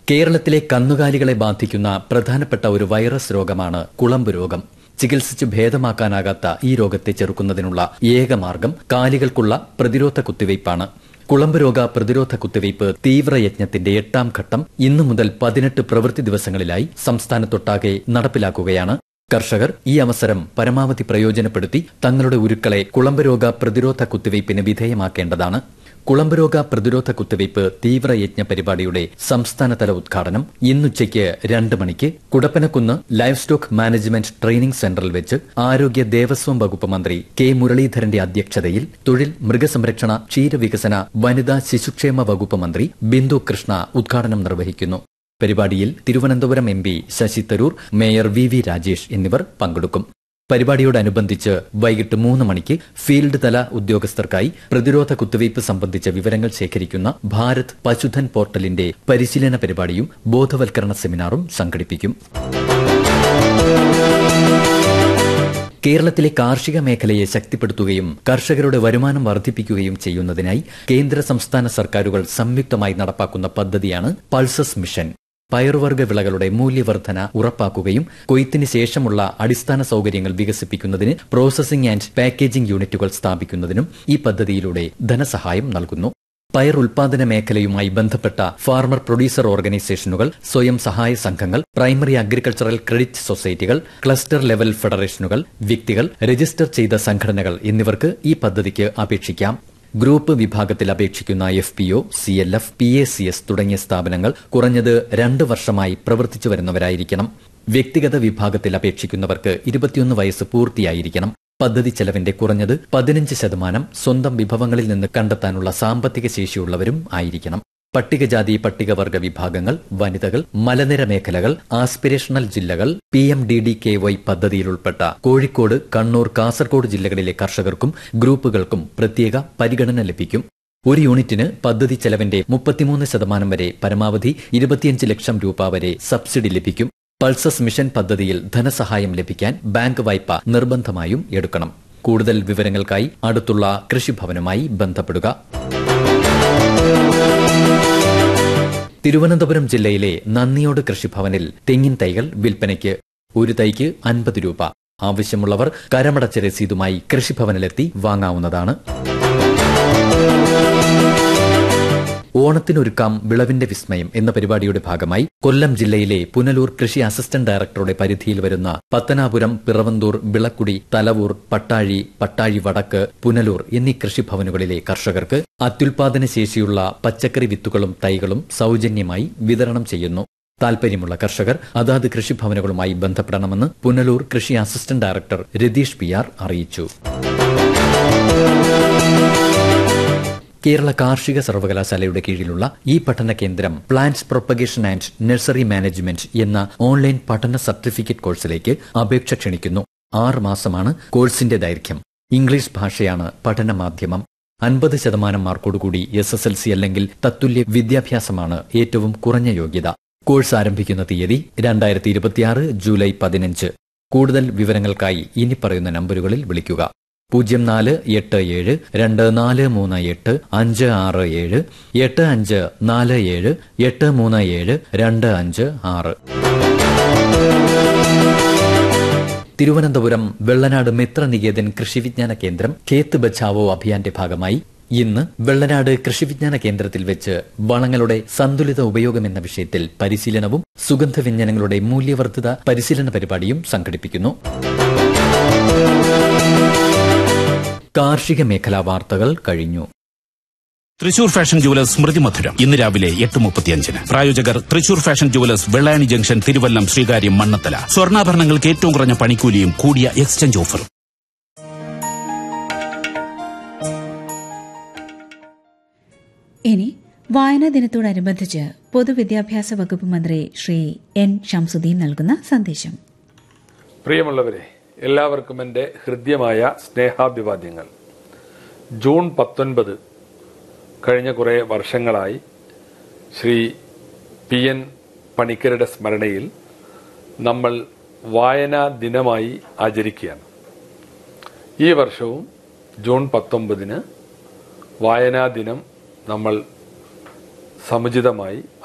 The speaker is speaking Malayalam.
കേരളത്തിലെ കന്നുകാലികളെ ബാധിക്കുന്ന പ്രധാനപ്പെട്ട ഒരു വൈറസ് രോഗമാണ് കുളമ്പ് രോഗം ചികിത്സിച്ച് ഭേദമാക്കാനാകാത്ത ഈ രോഗത്തെ ചെറുക്കുന്നതിനുള്ള ഏക മാർഗം കാലികൾക്കുള്ള പ്രതിരോധ കുത്തിവയ്പ്പാണ് കുളമ്പ് രോഗ പ്രതിരോധ കുത്തിവയ്പ് തീവ്രയജ്ഞത്തിന്റെ എട്ടാം ഘട്ടം ഇന്നു മുതൽ പതിനെട്ട് പ്രവൃത്തി ദിവസങ്ങളിലായി സംസ്ഥാനത്തൊട്ടാകെ നടപ്പിലാക്കുകയാണ് കർഷകർ ഈ അവസരം പരമാവധി പ്രയോജനപ്പെടുത്തി തങ്ങളുടെ ഉരുക്കളെ കുളമ്പ് രോഗ പ്രതിരോധ കുത്തിവയ്പ്പിന് വിധേയമാക്കേണ്ടതാണ് കുളമ്പ് രോഗ പ്രതിരോധ കുത്തിവയ്പ് തീവ്രയജ്ഞ പരിപാടിയുടെ സംസ്ഥാനതല ഉദ്ഘാടനം ഇന്നുച്ചയ്ക്ക് രണ്ട് മണിക്ക് Kudappanakkunnu livestock management training സെന്ററിൽ വെച്ച് ആരോഗ്യ ദേവസ്വം വകുപ്പ് മന്ത്രി കെ മുരളീധരന്റെ അധ്യക്ഷതയിൽ തൊഴിൽ മൃഗസംരക്ഷണ ക്ഷീരവികസന വനിതാ ശിശുക്ഷേമ വകുപ്പ് മന്ത്രി ബിന്ദു കൃഷ്ണ ഉദ്ഘാടനം നിർവഹിക്കുന്നു പരിപാടിയിൽ Thiruvananthapuram M P Shashi Tharoor mayor V V Rajesh എന്നിവർ പങ്കെടുക്കും പരിപാടിയോടനുബന്ധിച്ച് വൈകിട്ട് മൂന്ന് മണിക്ക് ഫീൽഡ് തല ഉദ്യോഗസ്ഥർക്കായി പ്രതിരോധ കുത്തിവയ്പ് സംബന്ധിച്ച വിവരങ്ങൾ ശേഖരിക്കുന്ന ഭാരത് പശുധൻ പോർട്ടലിന്റെ പരിശീലന പരിപാടിയും ബോധവൽക്കരണ സെമിനാറും സംഘടിപ്പിക്കും കേരളത്തിലെ കാർഷിക മേഖലയെ ശക്തിപ്പെടുത്തുകയും കർഷകരുടെ വരുമാനം വർദ്ധിപ്പിക്കുകയും ചെയ്യുന്നതിനായി കേന്ദ്ര സംസ്ഥാന സർക്കാരുകൾ സംയുക്തമായി നടപ്പാക്കുന്ന പദ്ധതിയാണ് പൾസസ് മിഷൻ പയറുവർഗ്ഗ വിളകളുടെ മൂല്യവർധന ഉറപ്പാക്കുകയും കൊയ്ത്തിന് ശേഷമുള്ള അടിസ്ഥാന സൌകര്യങ്ങൾ വികസിപ്പിക്കുന്നതിന് പ്രോസസിംഗ് ആൻഡ് പാക്കേജിംഗ് യൂണിറ്റുകൾ സ്ഥാപിക്കുന്നതിനും ഈ പദ്ധതിയിലൂടെ ധനസഹായം നൽകുന്നു പയർ ഉൽപാദന മേഖലയുമായി ബന്ധപ്പെട്ട ഫാർമർ പ്രൊഡ്യൂസർ ഓർഗനൈസേഷനുകൾ സ്വയം സഹായ സംഘങ്ങൾ പ്രൈമറി അഗ്രികൾച്ചറൽ ക്രെഡിറ്റ് സൊസൈറ്റികൾ ക്ലസ്റ്റർ ലെവൽ ഫെഡറേഷനുകൾ വ്യക്തികൾ രജിസ്റ്റർ ചെയ്ത സംഘടനകൾ എന്നിവർക്ക് ഈ പദ്ധതിക്ക് അപേക്ഷിക്കാം ഗ്രൂപ്പ് വിഭാഗത്തിൽ അപേക്ഷിക്കുന്ന F P O C L F P A C S തുടങ്ങിയ സ്ഥാപനങ്ങൾ കുറഞ്ഞത് രണ്ട് വർഷമായി പ്രവർത്തിച്ചു വരുന്നവരായിരിക്കണം വ്യക്തിഗത വിഭാഗത്തിൽ അപേക്ഷിക്കുന്നവർക്ക് ഇരുപത്തിയൊന്ന് വയസ്സ് പൂർത്തിയായിരിക്കണം പദ്ധതി ചെലവിന്റെ കുറഞ്ഞത് പതിനഞ്ച് ശതമാനം സ്വന്തം വിഭവങ്ങളിൽ നിന്ന് കണ്ടെത്താനുള്ള സാമ്പത്തിക ശേഷിയുള്ളവരും ആയിരിക്കണം പട്ടികജാതി പട്ടികവർഗ വിഭാഗങ്ങൾ വനിതകൾ മലനിര മേഖലകൾ ആസ്പിരേഷണൽ ജില്ലകൾ P M D D K Y പദ്ധതിയിൽ ഉൾപ്പെട്ട കോഴിക്കോട് കണ്ണൂർ കാസർഗോഡ് ജില്ലകളിലെ കർഷകർക്കും ഗ്രൂപ്പുകൾക്കും പ്രത്യേക പരിഗണന ലഭിക്കും ഒരു യൂണിറ്റിന് പദ്ധതി ചെലവിന്റെ മുപ്പത്തിമൂന്ന് ശതമാനം വരെ പരമാവധി ഇരുപത്തിയഞ്ച് ലക്ഷം രൂപ വരെ സബ്സിഡി ലഭിക്കും പൾസസ് മിഷൻ പദ്ധതിയിൽ ധനസഹായം ലഭിക്കാൻ ബാങ്ക് വായ്പ നിർബന്ധമായും എടുക്കണം കൂടുതൽ വിവരങ്ങൾക്കായി അടുത്തുള്ള കൃഷിഭവനുമായി ബന്ധപ്പെടുക തിരുവനന്തപുരം ജില്ലയിലെ നന്ദിയോട് കൃഷിഭവനിൽ തെങ്ങിൻ തൈകൾ വിൽപ്പനയ്ക്ക് ഒരു തൈക്ക് അൻപത് രൂപ ആവശ്യമുള്ളവർ കരമടച്ച രസീതുമായി കൃഷിഭവനിലെത്തി വാങ്ങാവുന്നതാണ് ഓണത്തിനൊരുക്കാം വിളവിന്റെ വിസ്മയം എന്ന പരിപാടിയുടെ ഭാഗമായി കൊല്ലം ജില്ലയിലെ പുനലൂർ കൃഷി അസിസ്റ്റന്റ് ഡയറക്ടറുടെ പരിധിയിൽ വരുന്ന പത്തനാപുരം പിറവന്തൂർ വിളക്കുടി തലവൂർ പട്ടാഴി പട്ടാഴി വടക്ക് പുനലൂർ എന്നീ കൃഷിഭവനുകളിലെ കർഷകർക്ക് അത്യുൽപാദന ശേഷിയുള്ള പച്ചക്കറി വിത്തുകളും തൈകളും സൌജന്യമായി വിതരണം ചെയ്യുന്നു താൽപര്യമുള്ള കർഷകർ അതാത് കൃഷിഭവനുകളുമായി ബന്ധപ്പെടണമെന്ന് പുനലൂർ കൃഷി assistant director Ratheesh P R അറിയിച്ചു കേരള കാർഷിക സർവകലാശാലയുടെ കീഴിലുള്ള ഈ പഠന കേന്ദ്രം plants propagation and nursery management എന്ന ഓൺലൈൻ പഠന സർട്ടിഫിക്കറ്റ് കോഴ്സിലേക്ക് അപേക്ഷ ക്ഷണിക്കുന്നു ആറ് മാസമാണ് കോഴ്സിന്റെ ദൈർഘ്യം ഇംഗ്ലീഷ് ഭാഷയാണ് പഠന മാധ്യമം അൻപത് ശതമാനം മാർക്കോടുകൂടി എസ് എസ് എൽ സി അല്ലെങ്കിൽ തത്തുല്യ വിദ്യാഭ്യാസമാണ് ഏറ്റവും കുറഞ്ഞ യോഗ്യത കോഴ്സ് ആരംഭിക്കുന്ന തീയതി രണ്ടായിരത്തി ഇരുപത്തിയാറ് ജൂലൈ പതിനഞ്ച് കൂടുതൽ വിവരങ്ങൾക്കായി ഇനി പറയുന്ന നമ്പറുകളിൽ വിളിക്കുക പൂജ്യം നാല് എട്ട് ഏഴ് രണ്ട് നാല് മൂന്ന് എട്ട് അഞ്ച് ആറ് ഏഴ് എട്ട് അഞ്ച് നാല് ഏഴ് എട്ട് മൂന്ന് ഏഴ് രണ്ട് അഞ്ച് ആറ് തിരുവനന്തപുരം വെള്ളനാട് മിത്രനികേതൻ കൃഷിവിജ്ഞാന കേന്ദ്രം ഖേത്ത് ബച്ചാവോ അഭിയാന്റെ ഭാഗമായി ഇന്ന് വെള്ളനാട് കൃഷിവിജ്ഞാന കേന്ദ്രത്തിൽ വെച്ച് വളങ്ങളുടെ സന്തുലിത ഉപയോഗം എന്ന വിഷയത്തിൽ പരിശീലനവും സുഗന്ധവ്യഞ്ജനങ്ങളുടെ മൂല്യവർദ്ധിത പരിശീലന പരിപാടിയും സംഘടിപ്പിക്കുന്നു കാർഷിക മേഖലാ വാർത്തകൾ കഴിഞ്ഞു തൃശൂർ ഫാഷൻ ജുവലേഴ്സ് സ്മൃതി മധുരം ഇന്ന് രാവിലെ എട്ട് മുപ്പത്തിയഞ്ചിന് പ്രായോജകർ Thrissur fashion jewellers Vellayani junction Thiruvallam Sreekaryam Mannanthala സ്വർണ്ണാഭരണങ്ങൾക്ക് ഏറ്റവും കുറഞ്ഞ പണിക്കൂലിയും കൂടിയ എക്സ്ചേഞ്ച് ഓഫറും ഇനി വായനാ ദിനത്തോടനുബന്ധിച്ച് പൊതുവിദ്യാഭ്യാസ വകുപ്പ് മന്ത്രി ശ്രീ എൻ ഷംസുദ്ദീൻ നൽകുന്ന സന്ദേശം പ്രിയമുള്ളവരെ എല്ലാവർക്കും എൻ്റെ ഹൃദ്യമായ സ്നേഹാഭിവാദ്യങ്ങൾ ജൂൺ പത്തൊൻപത് കഴിഞ്ഞ കുറേ വർഷങ്ങളായി ശ്രീ പി എൻ പണിക്കരുടെ സ്മരണയിൽ നമ്മൾ വായനാ ദിനമായി ആചരിക്കുകയാണ് ഈ വർഷവും ജൂൺ പത്തൊമ്പതിന് വായനാ ദിനം നമ്മൾ സമുചിതമായി